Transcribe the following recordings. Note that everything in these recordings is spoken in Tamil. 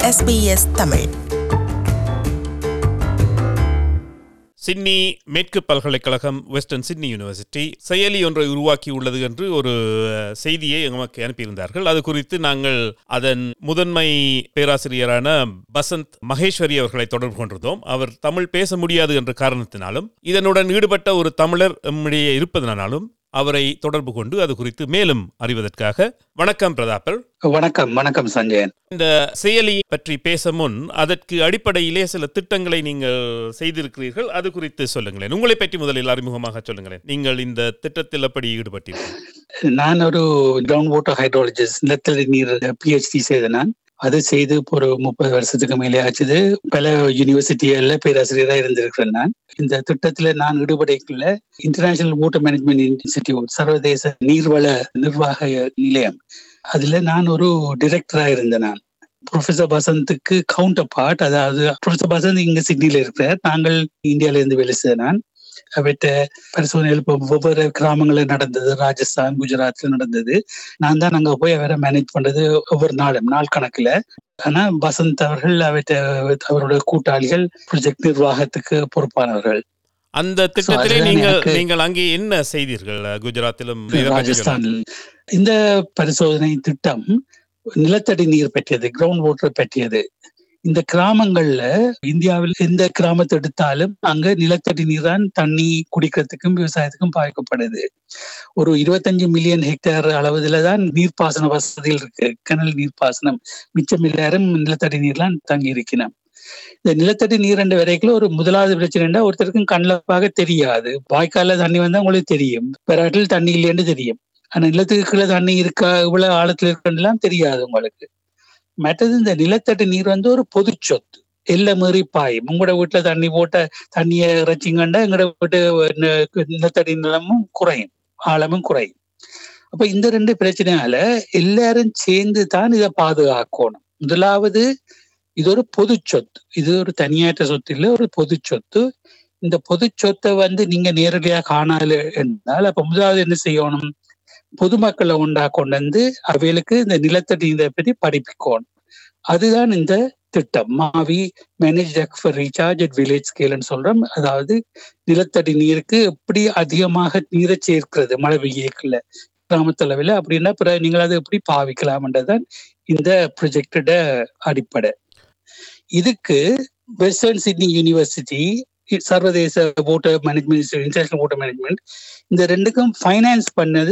SBS தமிழ் சிட்னி மேற்கு பல்கலைக்கழகம் வெஸ்டர்ன் சிட்னி யூனிவர்சிட்டி செயலி ஒன்றை உருவாக்கியுள்ளது என்று ஒரு அஹ், செய்தியை எமக்கு அனுப்பியிருந்தார்கள் அது குறித்து நாங்கள் அதன் முதன்மை பேராசிரியரான பசந்த் மகேஸ்வரி அவர்களை தொடர்பு கொண்டிருந்தோம் அவர் தமிழ் பேச முடியாது என்ற காரணத்தினாலும் இதனுடன் ஈடுபட்ட ஒரு தமிழர் நம்மிடையே இருப்பதனாலும் அவரை தொடர்பு கொண்டு அது குறித்து மேலும் அறிவதற்காக வணக்கம் பிரதாப்பர் வணக்கம் வணக்கம் சஞ்சயன் இந்த செயலி பற்றி பேச முன் அதற்கு அடிப்படையிலே சில திட்டங்களை நீங்கள் செய்திருக்கிறீர்கள் அது குறித்து சொல்லுங்களேன் உங்களை பற்றி முதலில் அறிமுகமாக சொல்லுங்களேன் நீங்கள் இந்த திட்டத்தில் எப்படி ஈடுபட்டீர்கள் நான் ஒரு கிரவுண்ட் வாட்டர் ஹைட்ராலஜிஸ்ட் நிலத்தடி நீர் பிஹெச்டி செய்த நான் அது செய்து இப்போ ஒரு முப்பது வருஷத்துக்கு மேலே ஆச்சுது பல யூனிவர்சிட்டிகள்ல பேராசிரியராக இருந்திருக்கிறேன் நான் இந்த திட்டத்துல நான் ஈடுபடக்குள்ள இன்டர்நேஷனல் வாட்டர் மேனேஜ்மெண்ட் இன்ஸ்டிடியூட் சர்வதேச நீர்வள நிர்வாக நிலையம் அதுல நான் ஒரு டிரெக்டரா இருந்தேன் நான் ப்ரொஃபசர் பசந்துக்கு கவுண்டர் பார்ட் அதாவது ப்ரொஃபசர் பசந்த் இங்க சிட்னில இருக்கிறார் நாங்கள் இந்தியால இருந்து வேலை செய்த நான் அவற்ற பரிசோதனைகள் இப்போ ஒவ்வொரு கிராமங்களில் நடந்தது ராஜஸ்தான் குஜராத்ல நடந்தது நான் தான் அங்க போய் அவரை மேனேஜ் பண்றது ஒவ்வொரு நாளும் நாள் கணக்குல ஆனா வசந்த் அவர்கள் அவற்ற அவருடைய கூட்டாளிகள் ப்ரொஜெக்ட் நிர்வாகத்துக்கு பொறுப்பானவர்கள் அந்த திட்டத்திலே அதுதான் நீங்கள் எனக்கு- நீங்கள் அங்கே என்ன செய்தீர்கள் குஜராத்திலும் இதை பற்றி சொல்லுங்கள். ராஜஸ்தானில் இந்த பரிசோதனை திட்டம் நிலத்தடி நீர் பற்றியது கிரவுண்ட் வாட்டர் பற்றியது இந்த கிராமங்கள்ல இந்தியாவில் எந்த கிராமத்தை எடுத்தாலும் அங்க நிலத்தடி நீர் தான் தண்ணி குடிக்கிறதுக்கும் விவசாயத்துக்கும் பாய்க்கப்படுது ஒரு இருபத்தஞ்சு மில்லியன் ஹெக்டேர் அளவுல தான் நீர்ப்பாசன வசதிகள் இருக்கு கிணல் நீர்ப்பாசனம் மிச்சம் எல்லாரும் நிலத்தடி நீர்லாம் தங்கி இருக்கணும் இந்த நிலத்தடி நீர் என்ற வரைக்கும் ஒரு முதலாவது பிரச்சனைன்னா ஒருத்தருக்கும் கண்ணில் தெரியாது வாய்க்கால்ல தண்ணி வந்தா உங்களுக்கு தெரியும் பெராட்டில் தண்ணி இல்லைன்னு தெரியும் ஆனா நிலத்துக்கு கீழே தண்ணி இருக்கா இவ்வளவு ஆழத்துல இருக்குன்னு தெரியாது உங்களுக்கு மற்றது இந்த நிலத்தடி நீர் வந்து ஒரு பொது சொத்து எல்லை மீறி பாயும் உங்களோட வீட்டுல தண்ணி போட்ட தண்ணியை இறைச்சிங்கண்டா எங்களோட வீட்டு நி- நிலத்தடி நிலமும் குறையும் ஆழமும் குறையும் அப்ப இந்த ரெண்டு பிரச்சனையால எல்லாரும் சேர்ந்து தான் இதை பாதுகாக்கணும் முதலாவது இது ஒரு பொது சொத்து இது ஒரு தனியாற்ற சொத்து இல்லை ஒரு பொது சொத்து இந்த பொது சொத்தை வந்து நீங்க நேரடியாக காணாது என்றால் அப்ப முதலாவது என்ன செய்யணும் பொதுமக்களை உண்டா கொண்டு வந்து அவைகளுக்கு இந்த நிலத்தடி நீரை பற்றி படிப்பிக்கணும் அதுதான் இந்த திட்டம் MARVI manage for recharge at village ஸ்கேல்னு சொல்றோம் அதாவது நிலத்தடி நீருக்கு எப்படி அதிகமாக நீரை சேர்க்கிறது மழை பெய்யக்குள்ள கிராமத்தளவில் அப்படின்னா பிறகு நீங்கள் அதை எப்படி பாவிக்கலாம்ன்றதுதான் இந்த ப்ரொஜெக்டோட அடிப்படை இதுக்கு வெஸ்டர்ன் சிட்னி யூனிவர்சிட்டி சர்வதேச water management international water management இந்த ரெண்டுக்கும் ஃபைனான்ஸ் பண்ணது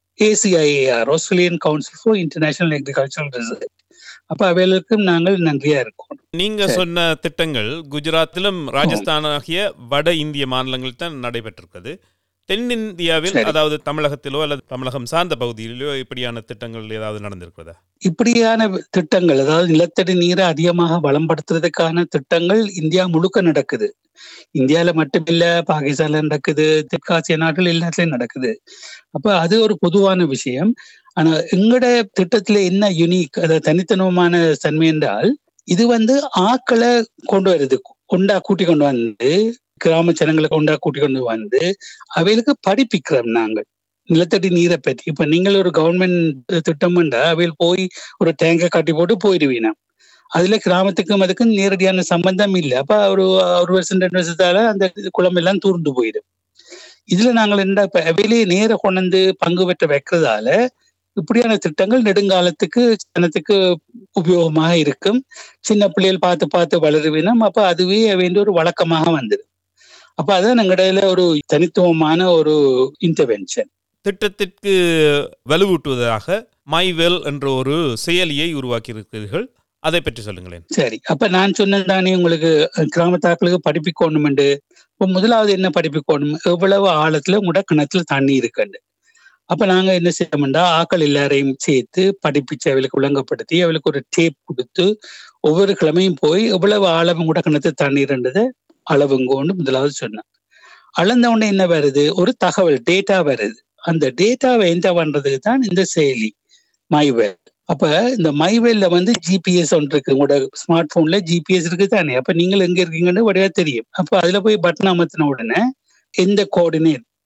ACIAR Australian council for international agricultural research அப்ப அவைகளுக்கும் நாங்கள் நன்றியா இருக்கோம் நீங்க சரி. சொன்ன திட்டங்கள் குஜராத்திலும் ராஜஸ்தான் ஆகிய வட இந்திய மாநிலங்களில் தான் நடைபெற்றிருக்கிறது தென்னிந்தியாவில் சரி. அதாவது தமிழகத்திலோ அல்லது தமிழகம் சார்ந்த பகுதியிலோ இப்படியான திட்டங்கள் ஏதாவது நடந்திருக்கிறதா இப்படியான திட்டங்கள் அதாவது நிலத்தடி நீரை அதிகமாக வளம்படுத்துறதுக்கான திட்டங்கள் இந்தியா முழுக்க நடக்குது இந்தியால மட்டுமில்ல பாகிஸ்தான்ல நடக்குது தெற்காசிய நாடுகள் எல்லாத்துலயும் நடக்குது அப்ப அது ஒரு பொதுவான விஷயம் ஆனா எங்கட திட்டத்துல என்ன யுனிக் அதாவது தனித்தனமான தன்மை என்றால் இது வந்து ஆக்களை கொண்டு வருது கொண்டா கூட்டி கொண்டு வந்து கிராம ஜனங்களை கொண்டா கூட்டி கொண்டு வந்து அவைகளுக்கு படிப்பிக்கிறோம் நாங்கள் நிலத்தடி நீரை பற்றி இப்ப நீங்கள் ஒரு கவர்மெண்ட் திட்டம்ன்றா அவையில் போய் ஒரு டேங்கை கட்டி போட்டு போயிடுவீனா அதுல கிராமத்துக்கும் அதுக்கும் நேரடியான சம்பந்தம் இல்லை அப்ப ஒரு ஒரு வருஷம் ரெண்டு வருஷத்தால அந்த குளம் எல்லாம் தூர்ந்து போயிடும் இதுல நாங்கள் என்ன இப்ப அவையிலேயே நேர கொண்டு வந்து பங்கு பெற்ற வைக்கிறதால இப்படியான திட்டங்கள் நெடுங்காலத்துக்கு ஜனத்துக்கு உபயோகமாக இருக்கும் சின்ன பிள்ளைகள் பார்த்து பார்த்து வளருவினம் அப்ப அதுவே வேண்டிய ஒரு வழக்கமாக வந்துடும் அப்ப அதான் எங்கடையில ஒரு தனித்துவமான ஒரு இன்டர்வென்ஷன் திட்டத்திற்கு வலுவூட்டுவதாக மைவெல் என்ற ஒரு செயலியை உருவாக்கியிருக்கிறீர்கள் அதை பற்றி சொல்லுங்களேன் சரி அப்ப நான் சொன்னது தானே உங்களுக்கு அஹ், கிராமத்தாக்களுக்கு படிப்பிக்கணும்ண்டு இப்போ முதலாவது என்ன படிப்பிக்கணும் எவ்வளவு ஆழத்துல உங்களோட கிணத்துல தண்ணி இருக்குண்டு அப்ப நாங்க என்ன செய்யணும்டா ஆக்கள் எல்லாரையும் சேர்த்து படிப்பிச்சு அவளுக்கு விளங்கப்படுத்தி அவளுக்கு ஒரு டேப் கொடுத்து ஒவ்வொரு கிழமையும் போய் எவ்வளவு ஆழம் கூட கிணத்து தண்ணீர்ன்றதை அளவுங்கோன்னு முதலாவது சொன்னேன் அளந்த உடனே என்ன வருது ஒரு தகவல் டேட்டா வருது அந்த டேட்டாவை என்டர் பண்றதுக்கு தான் இந்த செயலி மைவேல் அப்ப இந்த மைவேல்ல வந்து ஜிபிஎஸ் ஒன்று இருக்கு உங்களோட ஸ்மார்ட் போன்ல ஜிபிஎஸ் இருக்கு தானே அப்ப நீங்கள் எங்க இருக்கீங்கன்னு வடிவா தெரியும் அப்ப அதுல போய் பட்டன் அமர்த்தின உடனே எந்த கோஆர்டினேட்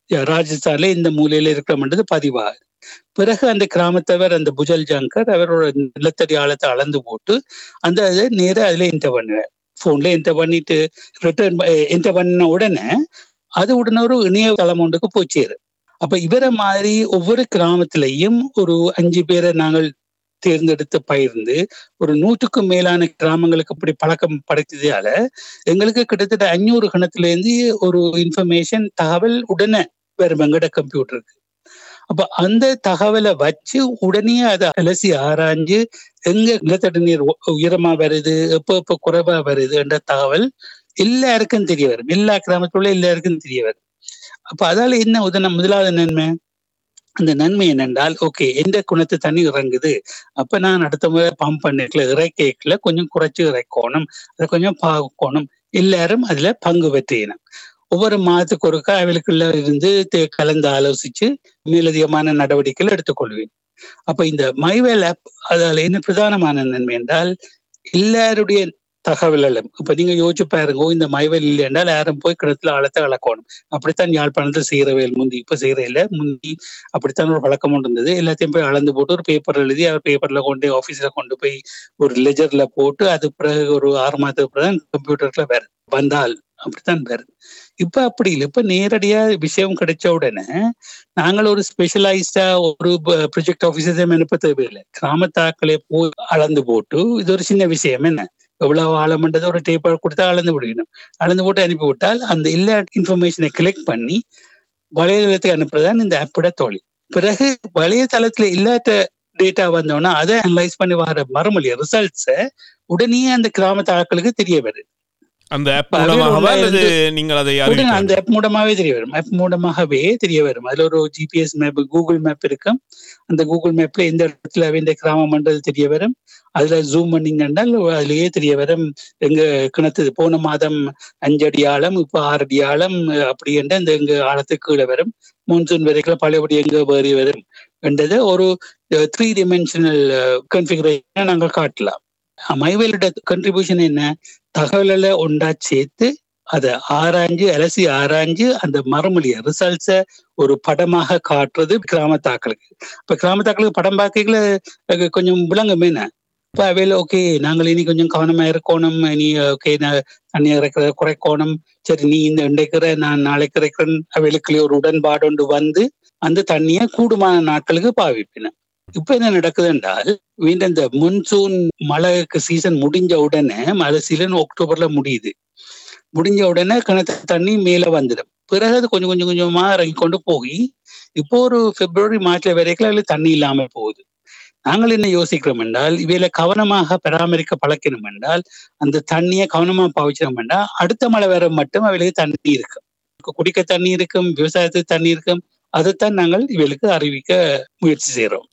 ராஜஸ்தான்ல இந்த மூலையில இருக்கிறோம்ன்றது பதிவாகுது பிறகு அந்த கிராமத்தவர் அந்த புஜல் ஜங்கர் அவரோட நிலத்தடி ஆழத்தை அளந்து போட்டு அந்த இதை நேர அதுல என்டர் பண்ணுவார் போன்ல என்டர் பண்ணிட்டு ரிட்டர்ன் என்டர் பண்ண உடனே அது உடனே ஒரு இணையதளம் ஒன்றுக்கு போய் சேரும் அப்ப இவரை மாதிரி ஒவ்வொரு கிராமத்திலையும் ஒரு அஞ்சு பேரை நாங்கள் தேர்ந்தெடுத்து பயிர்ந்து ஒரு நூற்றுக்கும் மேலான கிராமங்களுக்கு அப்படி பழக்கம் படுத்ததால எங்களுக்கு கிட்டத்தட்ட அஞ்சூறு கணத்துல இருந்து ஒரு இன்ஃபர்மேஷன் தகவல் உடனே வரும் எங்கட கம்ப்யூட்டருக்கு அப்ப அந்த தகவலை வச்சு உடனே அதை அலசி ஆராய்ஞ்சு எங்க நிலத்தடி நீர் உ- உயரமா வருது எப்ப எப்ப குறைவா வருது என்ற தகவல் எல்லாருக்கும் தெரிய வரும் எல்லா கிராமத்துல உள்ள எல்லாருக்கும் தெரிய வரும் அப்ப அதால என்ன உதன முதலாவது நன்மை அந்த நன்மை என்னென்றால் ஓகே எந்த குணத்து தண்ணி இறங்குது அப்ப நான் அடுத்த முறை பம்ப் பண்ணிக்கல இறைக்கல கொஞ்சம் குறைச்சு இறைக்கணும் அதை கொஞ்சம் பார்க்கணும் எல்லாரும் அதுல பங்கு பெற்றினோம் ஒவ்வொரு மாதத்துக்கு ஒருக்கா அவளுக்குள்ள இருந்து தே- கலந்து ஆலோசிச்சு மேலதிகமான நடவடிக்கைகள் எடுத்துக்கொள்வேன் அப்ப இந்த மைவேல் ஆப் அதால என்ன பிரதானமான நன்மை என்றால் எல்லாருடைய தகவல்களும் இப்ப நீங்க யோசிச்சு பாருங்க ஓ, இந்த மைவேல் இல்லை என்றால் யாரும் போய் கிணத்துல ஆழத்தை அளக்கணும் அப்படித்தான் யாழ்ப்பாணத்தில் செய்யறவேல் முந்தி இப்ப செய்யற இல்ல முந்தி அப்படித்தான் ஒரு பழக்கம் ஒன்று இருந்தது எல்லாத்தையும் போய் அளந்து போட்டு ஒரு பேப்பர் எழுதி அவர் பேப்பர்ல கொண்டு ஆபீஸ்ல கொண்டு போய் ஒரு லெஜர்ல போட்டு அது பிறகு ஒரு ஆறு மாதத்துக்கு பிறகு கம்ப்யூட்டர்ல வேறு வந்தால் அப்படித்தான் வருது இப்ப அப்படி இல்லை இப்ப நேரடியா விஷயம் கிடைச்ச உடனே நாங்கள் ஒரு ஸ்பெஷலைஸ்டா ஒரு ப்ரொஜெக்ட் ஆபீசர் அனுப்ப தேவையில்லை கிராமத்தாக்களே போய் அளந்து போட்டு இது ஒரு சின்ன விஷயம் என்ன எவ்வளவு ஆழம்ன்றது ஒரு டேப்பர் கொடுத்தா அளந்து விடணும் அளந்து போட்டு அனுப்பி விட்டால் அந்த எல்லா இன்ஃபர்மேஷனை கலெக்ட் பண்ணி வலைதளத்துக்கு அனுப்புறதுதான் இந்த ஆப்போட தொழில் பிறகு வலைதளத்துல இல்லாத டேட்டா வந்தோன்னா அதை அனலைஸ் பண்ணி வர மறுமொழி ரிசல்ட்ஸை உடனே அந்த கிராமத்து ஆட்களுக்கு தெரிய வருது அந்த ஆப் இப்ப அதுல மூலமாகவா உள்ள அல்லது எந்த- நீங்கள் அதை உடனே அந்த அறிவிக்க ஆப் மூலமாவே தெரிய வரும் ஆப் மூலமாகவே தெரிய வரும் அதுல ஒரு ஜிபிஎஸ் மேப் கூகுள் மேப் இருக்கும் அந்த கூகுள் மேப்ல எந்த இடத்துல இந்த கிராமம்ன்றது தெரிய வரும் அதுல ஜூம் பண்ணீங்கன்னால் அதுலயே தெரிய வரும் எங்க கிணத்து போன மாதம் அஞ்சு அடி ஆழம் இப்ப ஆறு அடி ஆழம் அஹ் அப்படி என்ற இந்த எங்க ஆழத்துக்கு கீழே வரும் மான்சூன் வரைக்கும் பழையபடி எங்க வேறி வரும் என்றதை ஒரு த்ரீ டிமென்ஷனல் கன்ஃபிகரேஷனை நாங்கள் காட்டலாம் மைவேலோட கண்ட்ரிபியூஷன் என்ன தகவலை ஒன்றா சேர்த்து அதை ஆராய்ஞ்சு அலசி ஆராய்ஞ்சு அந்த மறுமொழிய ரிசல்ட்ஸை ஒரு படமாக காட்டுறது கிராமத்தாக்களுக்கு இப்ப கிராமத்தாக்களுக்கு படம் பார்க்கல கொஞ்சம் விளங்கும் என்ன இப்ப அவையில ஓகே நாங்கள் இனி கொஞ்சம் கவனமா இருக்கணும் நீ ஓகே தண்ணி இறக்குற குறைக்கணும் சரி நீ இந்த இன்றைக்கிற நான் நாளைக்கு இறைக்கிறேன் அவைகளுக்கு ஒரு உடன்பாடு ஒன்று வந்து அந்த தண்ணியை கூடுமான நாட்களுக்கு பாவிப்பினேன் இப்ப என்ன நடக்குது என்றால் மீண்டும் இந்த முன்சூன் மழைக்கு சீசன் முடிஞ்ச உடனே மழை சீசன் அக்டோபர்ல முடியுது முடிஞ்ச உடனே கிணத்து தண்ணி மேல வந்துடும் பிறகு அது கொஞ்சம் கொஞ்சம் கொஞ்சமா இறங்கி கொண்டு போய் இப்போ ஒரு பிப்ரவரி மார்ச்ல வரைக்கும் அதுல தண்ணி இல்லாம போகுது நாங்கள் என்ன யோசிக்கிறோம் என்றால் இவையில கவனமாக பராமரிக்க பழக்கணும் என்றால் அந்த தண்ணியை கவனமா பாவிச்சோம் என்றால் அடுத்த மழை வர மட்டும் அவைகளுக்கு தண்ணி இருக்கும் குடிக்க தண்ணி இருக்கும் விவசாயத்துக்கு தண்ணி இருக்கும் அதைத்தான் நாங்கள் இவளுக்கு அறிவிக்க முயற்சி செய்யறோம்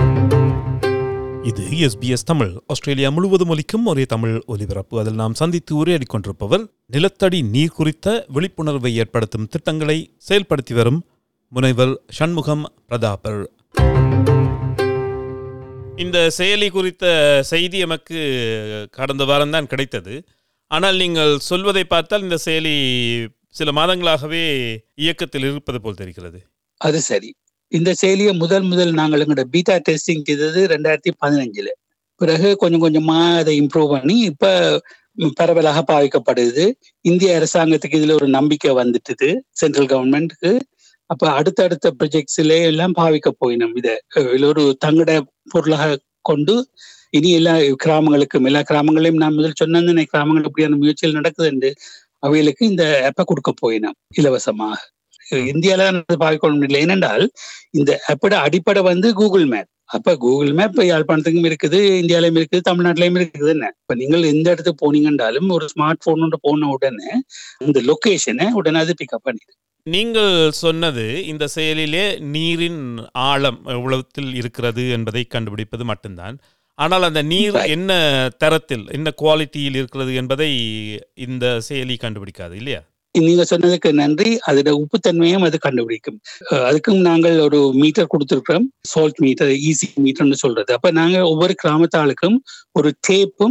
இது எஸ்பிஎஸ் தமிழ் ஆஸ்திரேலியா முழுவதும் ஒலிக்கும் ஒரே தமிழ் ஒலிபரப்பு அதில் நாம் சந்தித்து உரையாடிக் கொண்டிருப்பவர் நிலத்தடி நீர் குறித்த விழிப்புணர்வை ஏற்படுத்தும் திட்டங்களை செயல்படுத்தி வரும் முனைவர் சண்முகம் பிரதாபர் இந்த செயலி குறித்த செய்தி எமக்கு கடந்த வாரம்தான் கிடைத்தது ஆனால் நீங்கள் சொல்வதை பார்த்தால் இந்த செயலி சில மாதங்களாகவே இயக்கத்தில் இருப்பது போல் தெரிகிறது அது சரி இந்த செயலியை முதல் முதல் நாங்கள் எங்களோட பீட்டா டெஸ்டிங் செய்தது ரெண்டாயிரத்தி பதினஞ்சுல பிறகு கொஞ்சம் கொஞ்சமா அதை இம்ப்ரூவ் பண்ணி இப்ப பரவலாக பாவிக்கப்படுது இந்திய அரசாங்கத்துக்கு இதுல ஒரு நம்பிக்கை வந்துட்டுது சென்ட்ரல் கவர்மெண்ட்டுக்கு அப்ப அடுத்தடுத்த ப்ரொஜெக்ட்ஸ்ல எல்லாம் பாவிக்க போயினோம் இதை இதுல ஒரு தங்கட பொருளாக கொண்டு இனி எல்லா கிராமங்களுக்கும் எல்லா கிராமங்களையும் நான் முதல் சொன்னேன் கிராமங்கள் இப்படியான முயற்சிகள் நடக்குதுண்டு அவைகளுக்கு இந்த ஆப்பை கொடுக்க போயினோம் இலவசமாக இந்தியால பாவிக்கொள்ள இல்லை ஏனென்றால் இந்த ஆப்போட அடிப்படை வந்து கூகுள் மேப் அப்ப கூகுள் மேப் யாழ்ப்பாணத்துக்கும் இருக்குது இந்தியாலயும் இருக்குது தமிழ்நாட்டிலயும் இருக்குது என்ன இப்ப நீங்கள் எந்த இடத்துக்கு போனீங்கன்றாலும் ஒரு ஸ்மார்ட் போன் போன உடனே இந்த லொகேஷனை உடனே அது பிக்கப் பண்ணிடு நீங்கள் சொன்னது இந்த செயலிலே நீரின் ஆழம் எவ்வளத்தில் இருக்கிறது என்பதை கண்டுபிடிப்பது மட்டும்தான் ஆனால் அந்த நீர் என்ன தரத்தில் என்ன குவாலிட்டியில் இருக்கிறது என்பதை இந்த செயலி கண்டுபிடிக்காது இல்லையா நீங்க சொன்னதுக்கு நன்றி அதோட உப்புத்தன்மையும் அது கண்டுபிடிக்கும் அதுக்கும் நாங்கள் ஒரு மீட்டர் கொடுத்துருக்கிறோம் சால்ட் மீட்டர் ஈஸி மீட்டர்னு சொல்றது அப்ப நாங்க ஒவ்வொரு கிராமத்தாளுக்கும் ஒரு டேப்பும்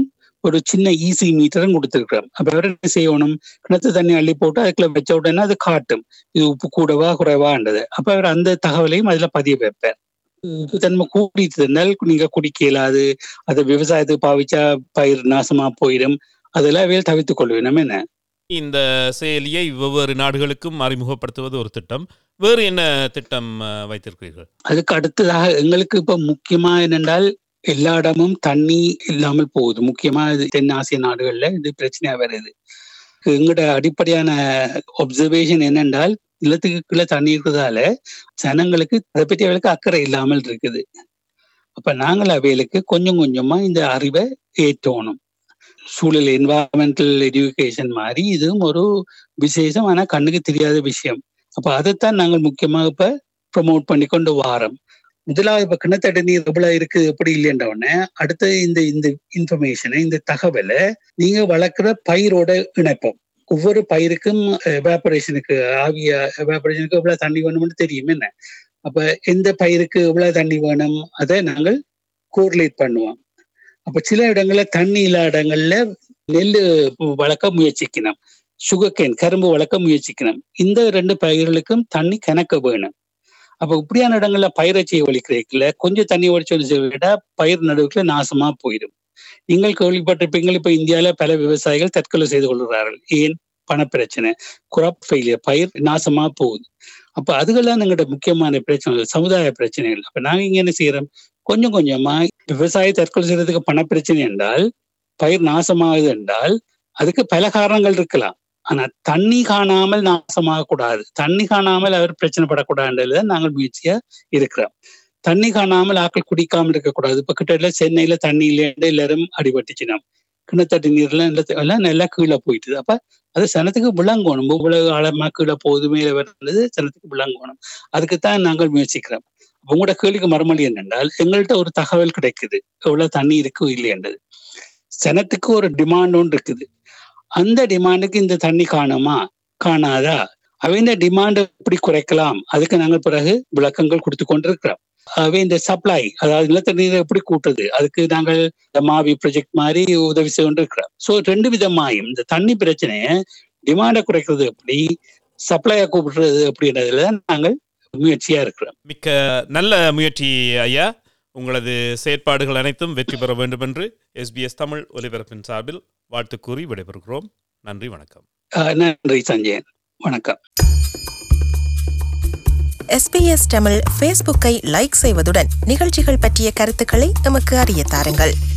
ஒரு சின்ன ஈசி மீட்டரும் கொடுத்துருக்கிறோம் அப்ப அவர் என்ன செய்யணும் கிணத்து தண்ணி அள்ளி போட்டு அதுக்குள்ள வச்ச உடனே அது காட்டும் இது உப்பு கூடவா குறைவான்றது அப்ப அவர் அந்த தகவலையும் அதுல பதிய வைப்பார் உப்பு தன்மை கூட்டிட்டு இருந்தால் நீங்க குடிக்க இயலாது அதை விவசாயத்துக்கு பாவிச்சா பயிர் நாசமா போயிடும் அதெல்லாம் வேல் தவித்துக் கொள்வேன் என்ன இந்த செயலியை வெவ்வேறு நாடுகளுக்கும் அறிமுகப்படுத்துவது ஒரு திட்டம் வேறு என்ன திட்டம் அஹ், வைத்திருக்கிறீர்கள் அதுக்கு அடுத்ததாக எங்களுக்கு இப்ப முக்கியமா என்னென்றால் எல்லா இடமும் தண்ணி இல்லாமல் போகுது முக்கியமா இது தென் ஆசிய நாடுகள்ல இது பிரச்சனையா வருது எங்களோட அடிப்படையான ஒப்சர்வேஷன் என்னென்றால் நிலத்துக்கு கீழே தண்ணி இருக்கிறதால ஜனங்களுக்கு அதை பற்றி அவளுக்கு அக்கறை இல்லாமல் இருக்குது அப்ப நாங்கள் அவைகளுக்கு கொஞ்சம் கொஞ்சமா இந்த அறிவை ஏற்றணும் சூழல் என்வாரன்மெண்டல் எஜுகேஷன் மாதிரி இதுவும் ஒரு விசேஷம் ஆனா கண்ணுக்கு தெரியாத விஷயம் அப்ப அதைத்தான் நாங்கள் முக்கியமாக இப்ப ப்ரொமோட் பண்ணி கொண்டு வாரோம் முதலாவது இப்ப கிணத்தடி நீர் எவ்வளவு இருக்கு எப்படி இல்லைன்ற உடனே அடுத்து இந்த இந்த இன்ஃபர்மேஷனை இந்த தகவலை நீங்க வளர்க்குற பயிரோட இணைப்போம் ஒவ்வொரு பயிருக்கும் எவாபரேஷனுக்கு ஆவிய எவாபரேஷனுக்கு எவ்வளவு தண்ணி வேணும்னு தெரியும் என்ன அப்ப எந்த பயிருக்கு எவ்வளவு தண்ணி வேணும் அதை நாங்கள் கோரிலேட் பண்ணுவோம் அப்ப சில இடங்கள்ல தண்ணி இல்லாத இடங்கள்ல நெல் வளர்க்க முயற்சிக்கணும் சுகர் கேன் கரும்பு வளர்க்க முயற்சிக்கணும் இந்த ரெண்டு பயிர்களுக்கும் தண்ணி கணக்க வேணும் அப்ப இப்படியான இடங்கள்ல பயிரை செய்ய வலிக்கிறீங்கள கொஞ்சம் தண்ணி ஒழிச்சு விட பயிர் நடுவுக்குள்ள நாசமா போயிடும் நீங்கள் கேள்விப்பட்டிருப்பீங்கள் இப்ப இந்தியால பல விவசாயிகள் தற்கொலை செய்து கொள்கிறார்கள் ஏன் பணப்பிரச்சனை குராப் ஃபெயிலியர் பயிர் நாசமா போகுது அப்ப அதுகெல்லாம் எங்களோட முக்கியமான பிரச்சனைகள் சமுதாய பிரச்சனைகள் அப்ப நாங்க இங்க என்ன செய்யறோம் கொஞ்சம் கொஞ்சமா விவசாய தற்கொலை செய்யறதுக்கு பணப்பிரச்சனை என்றால் பயிர் நாசமாகுது என்றால் அதுக்கு பல காரணங்கள் இருக்கலாம் ஆனா தண்ணி காணாமல் நாசமாக கூடாது தண்ணி காணாமல் அவர் பிரச்சனை படக்கூடாதுன்றதுல நாங்கள் முயற்சியா இருக்கிறோம் தண்ணி காணாமல் ஆக்கள் குடிக்காமல் இருக்கக்கூடாது இப்ப கிட்ட சென்னையில தண்ணி இல்லைன்னு எல்லாரும் அடிபட்டுச்சுனோம் கிணத்தடி நீர்லாம் எல்லாம் எல்லாம் நல்லா கீழே போயிட்டுது அப்ப அது சனத்துக்கு விளங்கணும் இவ்வளவு ஆழமா கீழே போகுது மேல வருது சனத்துக்கு விளங்கணும் அதுக்குத்தான் நாங்கள் முயற்சிக்கிறோம் உங்களோட கேள்விக்கு மறுமொழி என்னென்றால் எங்கள்கிட்ட ஒரு தகவல் கிடைக்குது எவ்வளவு தண்ணி இருக்கு இல்லையன்றது சனத்துக்கு ஒரு டிமாண்ட் ஒன்று இருக்குது அந்த டிமாண்டுக்கு இந்த தண்ணி காணுமா காணாதா அவங்க டிமாண்ட் எப்படி குறைக்கலாம் அதுக்கு நாங்கள் பிறகு விளக்கங்கள் கொடுத்து கொண்டிருக்கிறோம் அவை இந்த சப்ளை அதாவது நிலத்தடி நீரை எப்படி கூட்டுறது அதுக்கு நாங்கள் இந்த மாவி ப்ராஜெக்ட் மாதிரி உதவி செய்து கொண்டிருக்கிறோம் ஸோ ரெண்டு விதமாயும் இந்த தண்ணி பிரச்சனையை டிமாண்டை குறைக்கிறது எப்படி சப்ளையை கூப்பிடுறது அப்படின்றதுல தான் நாங்கள் முயற்சியா இருக்கிறோம் மிக்க நல்ல முயற்சி ஐயா உங்களது செயற்பாடுகள் அனைத்தும் வெற்றி பெற வேண்டும் என்று எஸ்பிஎஸ் தமிழ் ஒலிபரப்பின் சார்பில் வாழ்த்து கூறி விடைபெறுகிறோம் நன்றி வணக்கம் அஹ் நன்றி சஞ்சயன் வணக்கம் எஸ்பிஎஸ் தமிழ் ஃபேஸ்புக்கை லைக் செய்வதுடன் நிகழ்ச்சிகள் பற்றிய கருத்துக்களை எமக்கு அறிய தாருங்கள்